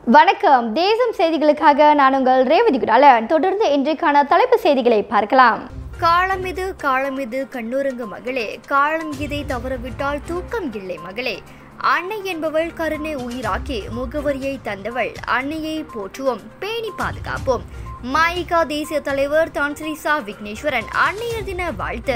வணக்கம் தேசம் செய்திகளுக்காக நான் உங்கள் ரேவதி குடாலன் தொடர்ந்து இன்றைக்கான தலைப்பு செய்திகளை பார்க்கலாம் காலம் இது காலம் இது கண்ணுறங்கு மகளே காலம் இதை தவறவிட்டால் தூக்கம் இல்லை மகளே அன்னை என்பவள் கருணை உயிராக்கி முகவரியை தந்தவள் அன்னையை போற்றுவோம் பேணி பாதுகாப்போம் மாயிகா தேசிய தலைவர் தான்ஸ்ரீசா விக்னேஸ்வரன் அன்னையர் தின வாழ்த்து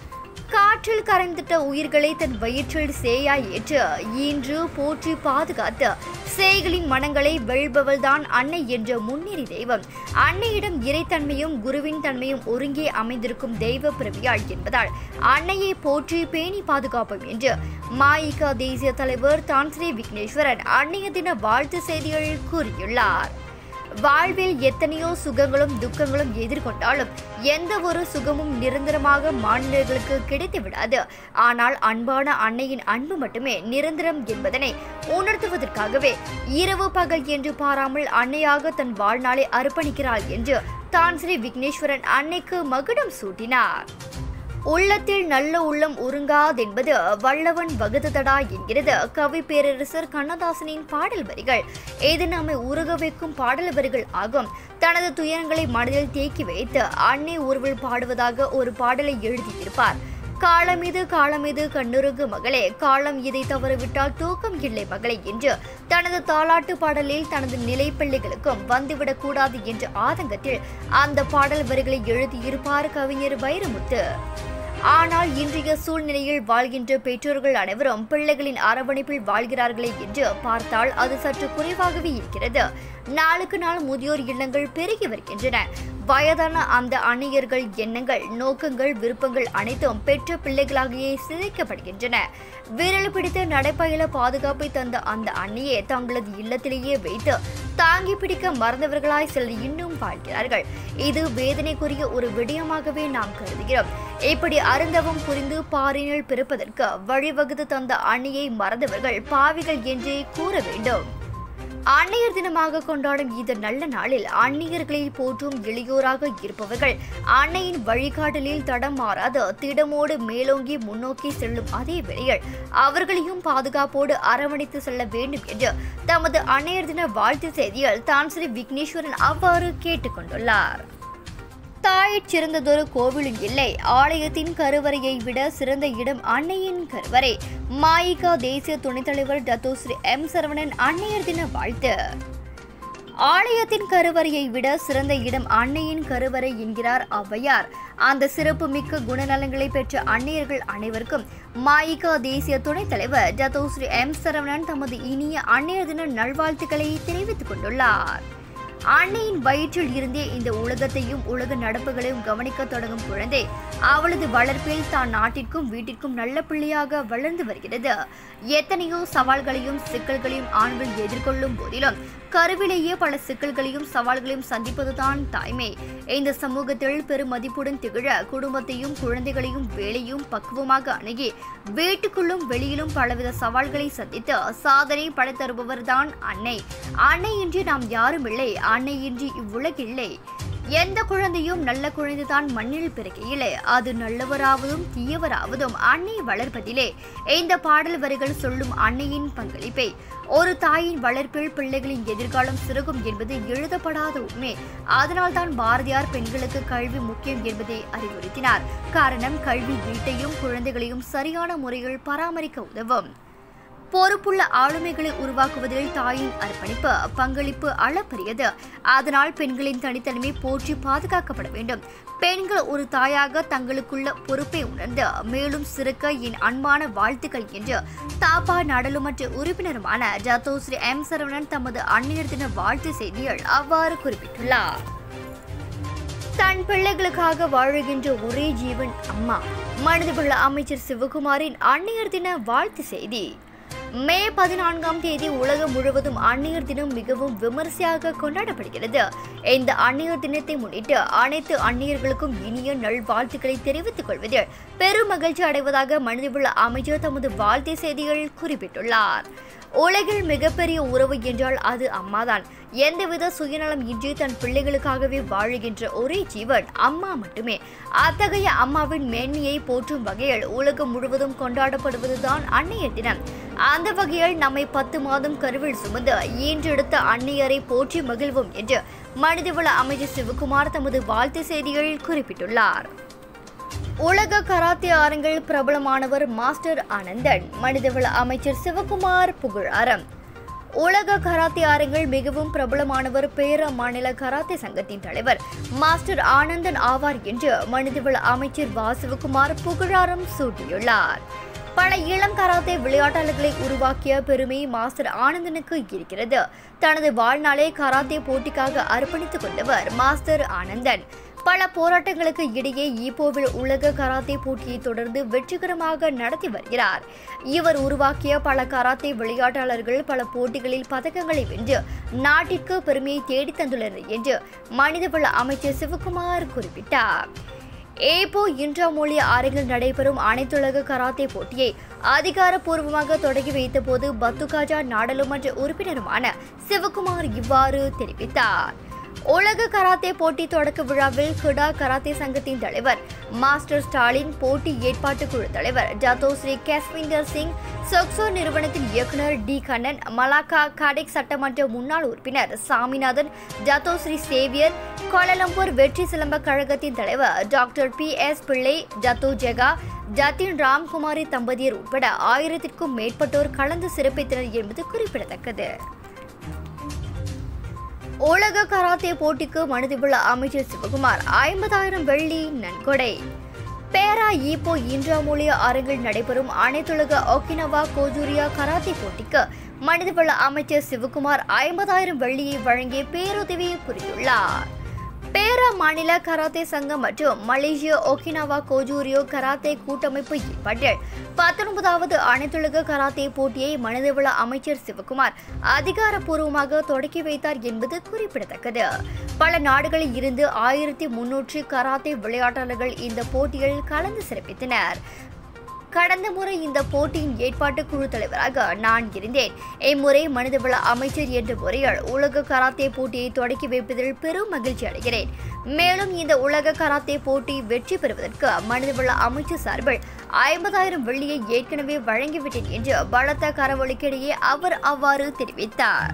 காற்றில் கரைந்திட்ட உயிர்களை தன் வயிற்றில் சேயாய் ஏற்று ஈன்று போற்றி பாதுகாத்து சேய்களின் மனங்களை வெல்பவள்தான் அன்னை என்ற முன்னேறி தெய்வம் அன்னையிடம் இறைத்தன்மையும் குருவின் தன்மையும் ஒருங்கே அமைந்திருக்கும் தெய்வ பிறவியாள் என்பதால் அன்னையை போற்றி பேணி பாதுகாப்போம் என்று மாயிகா தேசிய தலைவர் தான்ஸ்ரீ விக்னேஸ்வரன் அன்னைய தின வாழ்த்து செய்திகளில் கூறியுள்ளார் வாழ்வில் எத்தனையோ சுகங்களும் துக்கங்களும் எதிர்கொண்டாலும் எந்த ஒரு சுகமும் நிரந்தரமாக மாநிலர்களுக்கு கிடைத்து விடாது ஆனால் அன்பான அன்னையின் அன்பு மட்டுமே நிரந்தரம் என்பதனை உணர்த்துவதற்காகவே இரவு பகல் என்று பாராமல் அன்னையாக தன் வாழ்நாளை அர்ப்பணிக்கிறாள் என்று தான் ஸ்ரீ விக்னேஸ்வரன் அன்னைக்கு மகுடம் சூட்டினார் உள்ளத்தில் நல்ல உள்ளம் உருங்காதென்பது வல்லவன் வகுத்ததடா என்கிறது கவி பேரரசர் கண்ணதாசனின் பாடல் வரிகள் இது நம்மை உருக வைக்கும் பாடல் வரிகள் ஆகும் தனது துயரங்களை மனதில் தேக்கி வைத்து அன்னை உருவல் பாடுவதாக ஒரு பாடலை எழுதியிருப்பார் காலம் இது காலம் இது கண்ணுருகு மகளே காலம் இதை தவறவிட்டால் தூக்கம் இல்லை மகளே என்று தனது தாலாட்டு பாடலில் தனது நிலை பிள்ளைகளுக்கும் வந்துவிடக் கூடாது என்ற ஆதங்கத்தில் அந்த பாடல் வரிகளை எழுதியிருப்பார் கவிஞர் வைரமுத்து ஆனால் இன்றைய சூழ்நிலையில் வாழ்கின்ற பெற்றோர்கள் அனைவரும் பிள்ளைகளின் அரவணைப்பில் வாழ்கிறார்களே என்று பார்த்தால் அது சற்று குறைவாகவே இருக்கிறது நாளுக்கு நாள் முதியோர் இல்லங்கள் பெருகி வருகின்றன வயதான அந்த அந்நியர்கள் எண்ணங்கள் நோக்கங்கள் விருப்பங்கள் அனைத்தும் பெற்ற பிள்ளைகளாகியே சிதைக்கப்படுகின்றன விரல் பிடித்து நடைப்பயில பாதுகாப்பை தந்த அந்த அன்னையே தங்களது இல்லத்திலேயே வைத்து தாங்கி பிடிக்க மறந்தவர்களாய் சிலர் இன்னும் வாழ்கிறார்கள் இது வேதனைக்குரிய ஒரு விடயமாகவே நாம் கருதுகிறோம் இப்படி அருந்தவம் புரிந்து பாரினில் பிறப்பதற்கு வழிவகுத்து தந்த அன்னையை மறந்தவர்கள் பாவிகள் என்றே கூற வேண்டும் அன்னையர் தினமாக கொண்டாடும் இந்த நல்ல நாளில் அந்நியர்களை போற்றும் இளையோராக இருப்பவர்கள் அன்னையின் வழிகாட்டலில் தடம் மாறாத திடமோடு மேலோங்கி முன்னோக்கி செல்லும் அதே வேளையில் அவர்களையும் பாதுகாப்போடு அரவணைத்து செல்ல வேண்டும் என்று தமது அன்னையர் தின வாழ்த்து செய்தியில் தான் ஸ்ரீ விக்னேஸ்வரன் அவ்வாறு கேட்டுக்கொண்டுள்ளார் தாயிற் சிறந்ததொரு கோவிலும் இல்லை ஆலயத்தின் கருவறையை விட சிறந்த இடம் அன்னையின் கருவறை மாயிகா தேசிய துணைத் தலைவர் டத்தோ ஸ்ரீ எம் சரவணன் அன்னையர் தின வாழ்த்து ஆலயத்தின் கருவறையை விட சிறந்த இடம் அன்னையின் கருவறை என்கிறார் ஔவையார் அந்த சிறப்பு மிக்க குணநலங்களை பெற்ற அன்னையர்கள் அனைவருக்கும் மாயிகா தேசிய துணைத் தலைவர் டத்தோ ஸ்ரீ எம் சரவணன் தமது இனிய அன்னையர் தின நல்வாழ்த்துக்களை தெரிவித்துக் கொண்டுள்ளார் அன்னையின் வயிற்றில் இருந்தே இந்த உலகத்தையும் உலக நடப்புகளையும் கவனிக்க தொடங்கும் குழந்தை அவளது வளர்ப்பில் தான் நாட்டிற்கும் வீட்டிற்கும் நல்ல பிள்ளையாக வளர்ந்து வருகிறது எத்தனையோ சவால்களையும் சிக்கல்களையும் ஆண்கள் எதிர்கொள்ளும் போதிலும் கருவிலேயே பல சிக்கல்களையும் சவால்களையும் சந்திப்பதுதான் தாய்மை இந்த சமூகத்தில் பெருமதிப்புடன் திகழ குடும்பத்தையும் குழந்தைகளையும் வேலையும் பக்குவமாக அணுகி வீட்டுக்குள்ளும் வெளியிலும் பலவித சவால்களை சந்தித்து சாதனை படைத்தருபவர்தான் அன்னை அன்னை இன்றி நாம் யாரும் இல்லை அன்னை இன்றி இவ்வுலகில்லை எந்த குழந்தையும் நல்ல குழந்தைதான் மண்ணில் பிறக்கையிலே அது நல்லவராவதும் தீயவராவதும் அன்னை வளர்ப்பதிலே இந்த பாடல் வரிகள் சொல்லும் அன்னையின் பங்களிப்பை ஒரு தாயின் வளர்ப்பில் பிள்ளைகளின் எதிர்காலம் சிறகும் என்பது எழுதப்படாத உண்மை அதனால்தான் பாரதியார் பெண்களுக்கு கல்வி முக்கியம் என்பதை அறிவுறுத்தினார் காரணம் கல்வி வீட்டையும் குழந்தைகளையும் சரியான முறையில் பராமரிக்க உதவும் பொறுப்புள்ள ஆளுமைகளை உருவாக்குவதில் தாயின் அர்ப்பணிப்பு பங்களிப்பு அளப்பரியது அதனால் பெண்களின் தனித்தன்மை போற்றி பாதுகாக்கப்பட வேண்டும் பெண்கள் ஒரு தாயாக தங்களுக்குள்ள பொறுப்பை உணர்ந்து மேலும் சிறக்க என் அன்பான வாழ்த்துக்கள் என்று தாப்பா நாடாளுமன்ற உறுப்பினருமான ஜாத்தோ ஸ்ரீ எம் சரவணன் தமது அந்நியர் தின வாழ்த்து செய்தியில் அவ்வாறு குறிப்பிட்டுள்ளார் தன் பிள்ளைகளுக்காக வாழுகின்ற ஒரே ஜீவன் அம்மா மனிதவள அமைச்சர் சிவகுமாரின் அந்நியர் தின வாழ்த்து செய்தி மே பதினான்காம் தேதி உலகம் முழுவதும் அந்நியர் தினம் மிகவும் விமரிசையாக கொண்டாடப்படுகிறது இந்த அந்நியர் தினத்தை முன்னிட்டு அனைத்து அந்நியர்களுக்கும் இனிய நல்வாழ்த்துக்களை தெரிவித்துக் கொள்வதில் பெரும் மகிழ்ச்சி அடைவதாக மனிதவள அமைச்சர் தமது வாழ்த்து செய்தியில் குறிப்பிட்டுள்ளார் உலகில் மிகப்பெரிய உறவு என்றால் அது அம்மாதான் எந்தவித சுயநலம் இன்றி தன் பிள்ளைகளுக்காகவே வாழுகின்ற ஒரே ஜீவன் அம்மா மட்டுமே அத்தகைய அம்மாவின் மேன்மையை போற்றும் வகையில் உலகம் முழுவதும் கொண்டாடப்படுவதுதான் அன்னையர் தினம் அந்த வகையில் நம்மை பத்து மாதம் கருவில் சுமந்து ஈன்றெடுத்த அன்னையரை போற்றி மகிழ்வோம் என்று மனிதவள அமைச்சர் சிவகுமார் தமது வாழ்த்து செய்திகளில் குறிப்பிட்டுள்ளார் உலக கராத்தே அரங்கில் பிரபலமானவர் மாஸ்டர் ஆனந்தன் மனிதவள அமைச்சர் சிவகுமார் புகழாரம் உலக கராத்தே அரங்கில் மிகவும் பிரபலமானவர் பேர மாநில கராத்தே சங்கத்தின் தலைவர் மாஸ்டர் ஆனந்தன் ஆவார் என்று மனிதவள அமைச்சர் வா சிவகுமார் புகழாரம் சூட்டியுள்ளார் பல இளம் கராத்தே விளையாட்டாளர்களை உருவாக்கிய பெருமை மாஸ்டர் ஆனந்தனுக்கு இருக்கிறது தனது வாழ்நாளை கராத்தே போட்டிக்காக அர்ப்பணித்துக் கொண்டவர் மாஸ்டர் ஆனந்தன் பல போராட்டங்களுக்கு இடையே ஈப்போவில் உலக கராத்தே போட்டியை தொடர்ந்து வெற்றிகரமாக நடத்தி வருகிறார் இவர் உருவாக்கிய பல கராத்தே விளையாட்டாளர்கள் பல போட்டிகளில் பதக்கங்களை வென்று நாட்டிற்கு பெருமையை தேடித் தந்துள்ளனர் என்று மனிதவள அமைச்சர் சிவகுமார் குறிப்பிட்டார் ஏபோ இன்றாமொழி அரங்கில் நடைபெறும் அனைத்துலக கராத்தே போட்டியை அதிகாரப்பூர்வமாக தொடங்கி வைத்தபோது பத்துகாஜா நாடாளுமன்ற உறுப்பினருமான சிவகுமார் இவ்வாறு தெரிவித்தார் உலக கராத்தே போட்டி தொடக்க விழாவில் குடா கராத்தே சங்கத்தின் தலைவர் மாஸ்டர் ஸ்டாலின் போட்டி ஏற்பாட்டு குழு தலைவர் ஜாதோ ஸ்ரீ கேஸ்விந்தர் சிங் சொக்சோ நிறுவனத்தின் இயக்குனர் டி கண்ணன் மலாக்கா கடெக் சட்டமன்ற முன்னாள் உறுப்பினர் சாமிநாதன் ஜாதோ ஸ்ரீ சேவியர் கோலாலம்பூர் வெற்றி சிலம்ப கழகத்தின் தலைவர் டாக்டர் பி எஸ் பிள்ளை ஜத்தோ ஜெகா ஜத்தின் ராம்குமாரி தம்பதியர் உட்பட ஆயிரத்திற்கும் மேற்பட்டோர் கலந்து சிறப்பித்தனர் என்பது குறிப்பிடத்தக்கது உலக கராத்தே போட்டிக்கு மனிதவள அமைச்சர் சிவகுமார் ஐம்பதாயிரம் வெள்ளி நன்கொடை பேரா ஈப்போ இன்றாமொழி அரங்கில் நடைபெறும் அனைத்துலக ஒக்கினவா கோஜூரியா கராத்தே போட்டிக்கு மனிதவள அமைச்சர் சிவகுமார் ஐம்பதாயிரம் வெள்ளியை வழங்கி பேருதவி புரிந்துள்ளார் பேரா மாநில கராத்தே சங்கம் மற்றும் மலேசிய ஒகினாவா கோஜூரியோ கராத்தே கூட்டமைப்பு ஏற்பாட்டில் பத்தொன்பதாவது அனைத்துலக கராத்தே போட்டியை மனிதவள அமைச்சர் சிவகுமார் அதிகாரப்பூர்வமாக தொடக்கி வைத்தார் என்பது குறிப்பிடத்தக்கது பல நாடுகளில் இருந்து ஆயிரத்தி முன்னூற்றி கராத்தே விளையாட்டாளர்கள் இந்த போட்டியில் கலந்து சிறப்பித்தனர் கடந்த முறை இந்த போட்டியின் ஏற்பாட்டு குழு தலைவராக நான் இருந்தேன் இம்முறை மனிதவள அமைச்சர் என்ற முறையில் உலக கராத்தே போட்டியை தொடக்கி வைப்பதில் பெரும் மகிழ்ச்சி அடைகிறேன் மேலும் இந்த உலக கராத்தே போட்டி வெற்றி பெறுவதற்கு மனிதவள அமைச்சர் சார்பில் ஐம்பதாயிரம் வெள்ளியை ஏற்கனவே வழங்கிவிட்டேன் என்று பலத்த கரவொலிக்கிடையே அவர் அவ்வாறு தெரிவித்தார்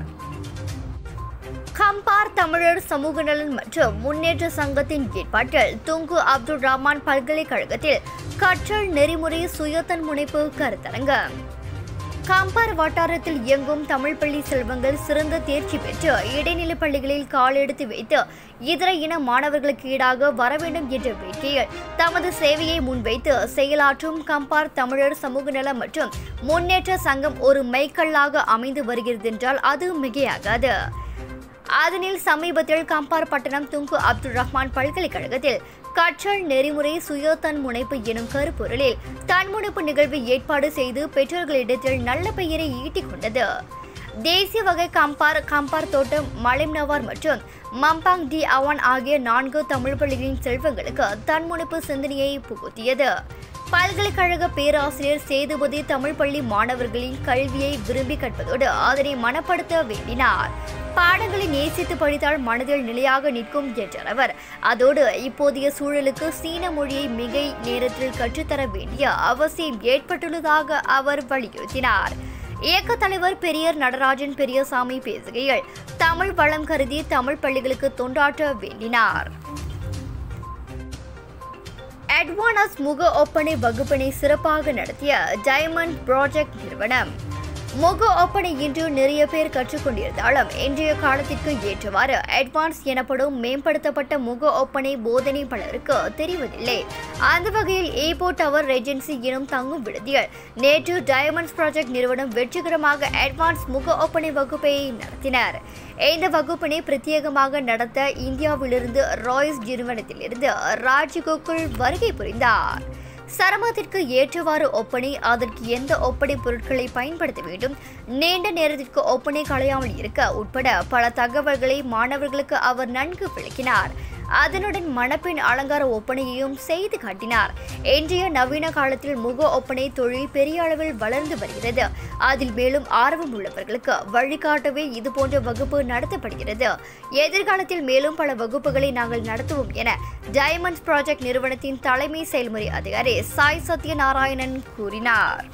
கம்பார் தமிழர் சமூக நலன் மற்றும் முன்னேற்ற சங்கத்தின் ஏற்பாட்டில் துங்கு அப்துல் ரஹ்மான் பல்கலைக்கழகத்தில் கற்றல் நெறிமுறை சுயத்தன் முனைப்பு கருத்தரங்கம் கம்பார் வட்டாரத்தில் இயங்கும் தமிழ் பள்ளி செல்வங்கள் சிறந்த தேர்ச்சி பெற்று இடைநிலை பள்ளிகளில் காலெடுத்து வைத்து இதர இன மாணவர்களுக்கு ஈடாக வர வேண்டும் என்ற வேட்கையில் தமது சேவையை முன்வைத்து செயலாற்றும் கம்பார் தமிழர் சமூக நலம் மற்றும் முன்னேற்ற சங்கம் ஒரு மைக்கல்லாக அமைந்து வருகிறது என்றால் அது மிகையாகாது அதனில் சமீபத்தில் கம்பார் பட்டணம் துங்கு அப்துல் ரஹ்மான் பல்கலைக்கழகத்தில் கற்றல் நெறிமுறை சுய தன்முனைப்பு எனும் கருப்பொருளில் தன்முனைப்பு நிகழ்வை ஏற்பாடு செய்து பெற்றோர்களிடத்தில் நல்ல பெயரை ஈட்டிக் கொண்டது தேசிய வகை கம்பார் கம்பார் தோட்டம் மலைம்னவார் மற்றும் மம்பாங் டி அவான் ஆகிய நான்கு தமிழ் பள்ளிகளின் செல்வங்களுக்கு தன்முனைப்பு சிந்தனையை புகுத்தியது பல்கலைக்கழக பேராசிரியர் சேதுபதி தமிழ் பள்ளி மாணவர்களின் கல்வியை விரும்பி கற்பதோடு அதனை மனப்படுத்த வேண்டினார் பாடங்களை நேசித்து படித்தால் மனதில் நிலையாக நிற்கும் என்றார் அவர் அதோடு இப்போதைய சூழலுக்கு சீன மொழியை மிகை நேரத்தில் கற்றுத்தர வேண்டிய அவசியம் ஏற்பட்டுள்ளதாக அவர் வலியுறுத்தினார் இயக்க தலைவர் பெரியர் நடராஜன் பெரியசாமி பேசுகையில் தமிழ் வளம் கருதி தமிழ் பள்ளிகளுக்கு தொண்டாற்ற வேண்டினார் அட்வானஸ் முக ஒப்பனை வகுப்பினை சிறப்பாக நடத்திய டைமண்ட் ப்ராஜெக்ட் நிறுவனம் முக ஒப்பனை இன்று நிறைய பேர் கற்றுக்கொண்டிருந்தாலும் இன்றைய காலத்திற்கு ஏற்றவாறு அட்வான்ஸ் எனப்படும் மேம்படுத்தப்பட்ட முக ஒப்பனை போதனை பலருக்கு தெரிவதில்லை அந்த வகையில் ஏபோ டவர் ரெஜென்சி எனும் தங்கும் விடுதியில் நேற்று டைமண்ட்ஸ் ப்ராஜெக்ட் நிறுவனம் வெற்றிகரமாக அட்வான்ஸ் முக ஒப்பனை வகுப்பை நடத்தினர் இந்த வகுப்பினை பிரத்யேகமாக நடத்த இந்தியாவிலிருந்து ராய்ஸ் நிறுவனத்திலிருந்து ராஜ்கோகுல் வருகை புரிந்தார் சரமத்திற்கு ஏற்றவாறு ஒப்பனை அதற்கு எந்த ஒப்பனை பொருட்களை பயன்படுத்த வேண்டும் நீண்ட நேரத்திற்கு ஒப்பனை களையாமல் இருக்க உட்பட பல தகவல்களை மாணவர்களுக்கு அவர் நன்கு விளக்கினார் அதனுடன் மணப்பெண் அலங்கார ஒப்பனையையும் செய்து காட்டினார் இன்றைய நவீன காலத்தில் முக ஒப்பனை தொழில் பெரிய அளவில் வளர்ந்து வருகிறது அதில் மேலும் ஆர்வம் உள்ளவர்களுக்கு வழிகாட்டவே இதுபோன்ற வகுப்பு நடத்தப்படுகிறது எதிர்காலத்தில் மேலும் பல வகுப்புகளை நாங்கள் நடத்துவோம் என டைமண்ட்ஸ் ப்ராஜெக்ட் நிறுவனத்தின் தலைமை செயல்முறை அதிகாரி சாய் சத்யநாராயணன் கூறினார்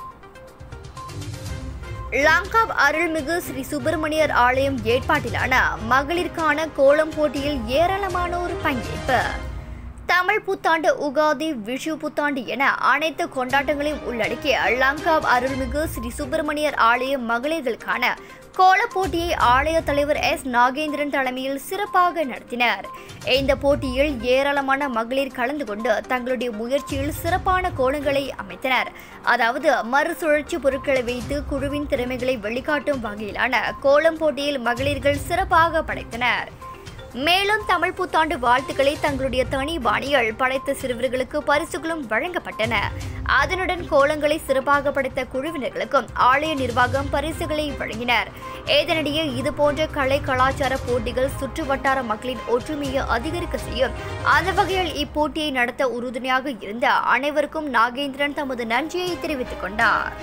லங்காவ் அருள்மிகு ஸ்ரீ சுப்பிரமணியர் ஆலயம் ஏற்பாட்டிலான மகளிருக்கான கோலம் போட்டியில் ஏராளமானோர் பங்கேற்பு தமிழ் புத்தாண்டு உகாதி விஷு புத்தாண்டு என அனைத்து கொண்டாட்டங்களையும் உள்ளடக்கிய லங்காவ் அருள்மிகு ஸ்ரீ சுப்பிரமணியர் ஆலய மகளிர்களுக்கான கோலப் போட்டியை ஆலய தலைவர் எஸ் நாகேந்திரன் தலைமையில் சிறப்பாக நடத்தினர் இந்த போட்டியில் ஏராளமான மகளிர் கலந்து கொண்டு தங்களுடைய முயற்சியில் சிறப்பான கோலங்களை அமைத்தனர் அதாவது மறுசுழற்சி பொருட்களை வைத்து குழுவின் திறமைகளை வெளிக்காட்டும் வகையிலான கோலம் போட்டியில் மகளிர்கள் சிறப்பாக படைத்தனர் மேலும் தமிழ் புத்தாண்டு வாழ்த்துக்களை தங்களுடைய தனி பாணிகள் படைத்த சிறுவர்களுக்கு பரிசுகளும் வழங்கப்பட்டன அதனுடன் கோலங்களை சிறப்பாக படைத்த குழுவினர்களுக்கும் ஆலய நிர்வாகம் பரிசுகளை வழங்கினர் இதனிடையே இதுபோன்ற கலை கலாச்சார போட்டிகள் சுற்று வட்டார மக்களின் ஒற்றுமையை அதிகரிக்க செய்யும் அந்த வகையில் இப்போட்டியை நடத்த உறுதுணையாக இருந்த அனைவருக்கும் நாகேந்திரன் தமது நன்றியை தெரிவித்துக் கொண்டார்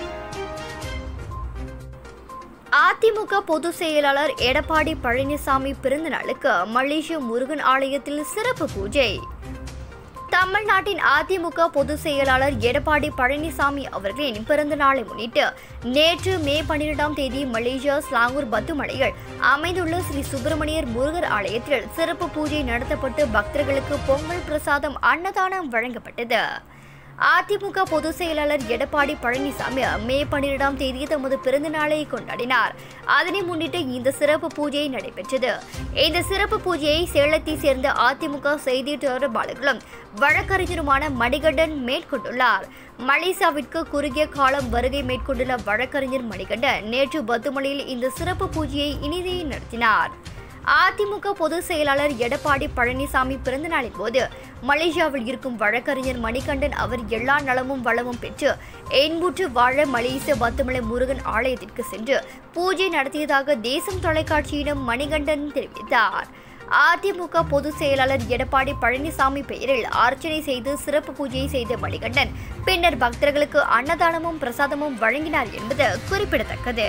அதிமுக பொதுச் செயலாளர் எடப்பாடி பழனிசாமி பிறந்த நாளுக்கு மலேசிய முருகன் ஆலயத்தில் சிறப்பு பூஜை தமிழ்நாட்டின் அதிமுக பொதுச் செயலாளர் எடப்பாடி பழனிசாமி அவர்களின் பிறந்த நாளை முன்னிட்டு நேற்று மே பன்னிரெண்டாம் தேதி மலேசியா ஸ்லாங்கூர் பத்துமலையில் அமைந்துள்ள ஸ்ரீ சுப்பிரமணியர் முருகர் ஆலயத்தில் சிறப்பு பூஜை நடத்தப்பட்டு பக்தர்களுக்கு பொங்கல் பிரசாதம் அன்னதானம் வழங்கப்பட்டது அதிமுக பொதுச் செயலாளர் எடப்பாடி பழனிசாமி மே பன்னிரெண்டாம் தேதி தமது பிறந்த நாளை கொண்டாடினார் அதனை முன்னிட்டு இந்த சிறப்பு பூஜை நடைபெற்றது இந்த சிறப்பு பூஜையை சேலத்தை சேர்ந்த அதிமுக செய்தி தொடர்பாளர்களும் வழக்கறிஞருமான மணிகண்டன் மேற்கொண்டுள்ளார் மலேசியாவிற்கு குறுகிய காலம் வருகை மேற்கொண்டுள்ள வழக்கறிஞர் மணிகண்டன் நேற்று பத்துமலையில் இந்த சிறப்பு பூஜையை இனிதே நடத்தினார் அதிமுக பொதுச் செயலாளர் எடப்பாடி பழனிசாமி பிறந்த நாளின் போது மலேசியாவில் இருக்கும் வழக்கறிஞர் மணிகண்டன் அவர் எல்லா நலமும் வளமும் பெற்று என்புற்று வாழ மலேசிய பத்துமலை முருகன் ஆலயத்திற்கு சென்று பூஜை நடத்தியதாக தேசம் தொலைக்காட்சியிடம் மணிகண்டன் தெரிவித்தார் அதிமுக பொதுச் செயலாளர் எடப்பாடி பழனிசாமி பெயரில் அர்ச்சனை செய்து சிறப்பு பூஜை செய்த மணிகண்டன் பின்னர் பக்தர்களுக்கு அன்னதானமும் பிரசாதமும் வழங்கினார் என்பது குறிப்பிடத்தக்கது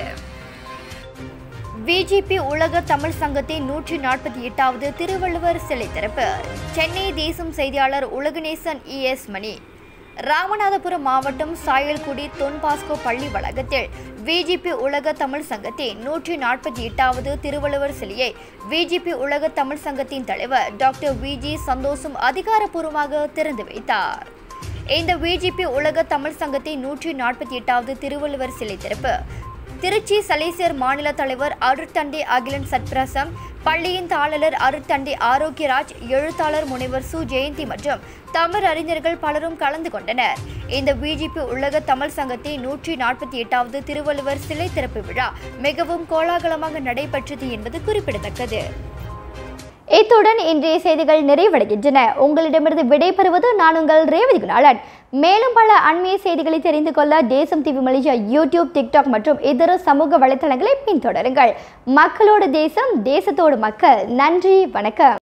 பிஜேபி உலக தமிழ் சங்கத்தின் நூற்றி நாற்பத்தி எட்டாவது திருவள்ளுவர் சிலை திறப்பு சென்னை தேசம் செய்தியாளர் உலகநேசன் இ எஸ் மணி ராமநாதபுரம் மாவட்டம் சாயல்குடி தொன்பாஸ்கோ பள்ளி வளாகத்தில் பிஜேபி உலக தமிழ் சங்கத்தின் நூற்றி நாற்பத்தி எட்டாவது திருவள்ளுவர் சிலையை பிஜேபி உலக தமிழ் சங்கத்தின் தலைவர் டாக்டர் வி ஜி சந்தோஷம் அதிகாரப்பூர்வமாக திறந்து வைத்தார் இந்த பிஜேபி உலக தமிழ் சங்கத்தின் நூற்றி நாற்பத்தி எட்டாவது திருவள்ளுவர் சிலை திறப்பு திருச்சி சலேசியர் மாநில தலைவர் அருட்தண்டே அகிலன் சத்பிரசம் பள்ளியின் தாளர் அருட்தண்டே ஆரோக்கியராஜ் எழுத்தாளர் முனைவர் சு ஜெயந்தி மற்றும் தமிழ் அறிஞர்கள் பலரும் கலந்து கொண்டனர் இந்த பிஜேபி உலக தமிழ் சங்கத்தின் நூற்றி நாற்பத்தி எட்டாவது திருவள்ளுவர் சிலை திறப்பு விழா மிகவும் கோலாகலமாக நடைபெற்றது என்பது குறிப்பிடத்தக்கது இத்துடன் இன்றைய செய்திகள் நிறைவடைகின்றன உங்களிடமிருந்து விடைபெறுவது நான் உங்கள் ரேவதி குணாளன் மேலும் பல அண்மைய செய்திகளை தெரிந்து கொள்ள தேசம் டிவி மலேசியா யூடியூப் டிக்டாக் மற்றும் இதர சமூக வலைத்தளங்களை பின்தொடருங்கள் மக்களோடு தேசம் தேசத்தோடு மக்கள் நன்றி வணக்கம்